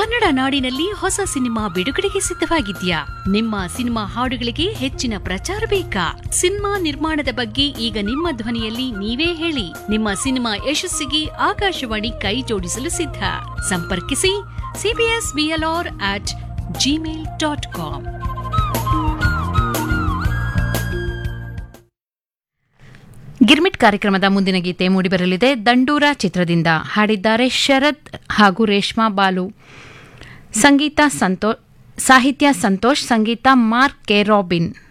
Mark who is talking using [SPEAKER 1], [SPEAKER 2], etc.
[SPEAKER 1] ಕನ್ನಡ ನಾಡಿನಲ್ಲಿ ಹೊಸ ಸಿನಿಮಾ ಬಿಡುಗಡೆಗೆ ಸಿದ್ಧವಾಗಿದ್ಯಾ ನಿಮ್ಮ ಸಿನಿಮಾ ಹಾಡುಗಳಿಗೆ ಹೆಚ್ಚಿನ ಪ್ರಚಾರ ಬೇಕಾ ಸಿನಿಮಾ ನಿರ್ಮಾಣದ ಬಗ್ಗೆ ಈಗ ನಿಮ್ಮ ಧ್ವನಿಯಲ್ಲಿ ನೀವೇ ಹೇಳಿ ನಿಮ್ಮ ಸಿನಿಮಾ ಯಶಸ್ಸಿಗೆ ಆಕಾಶವಾಣಿ ಕೈ ಜೋಡಿಸಲು ಸಿದ್ಧ ಸಂಪರ್ಕಿಸಿ CBS BLR at Gmail dot com Girmit ಕಾರ್ಯಕ್ರಮದ ಮುಂದಿನ ಗೀತೆ ಮೂಡಿಬರಲಿದೆ ದಂಡೂರ ಚಿತ್ರದಿಂದ ಹಾಡಿದ್ದಾರೆ ಶರತ್ ಹಾಗೂ ರೇಷ್ಮಾ ಬಾಲು ಸಂಗೀತ ಸಂತೋ ಸಾಹಿತ್ಯ ಸಂತೋಷ್ ಸಂಗೀತ ಮಾರ್ಕ್ ಕೆ ರಾಬಿನ್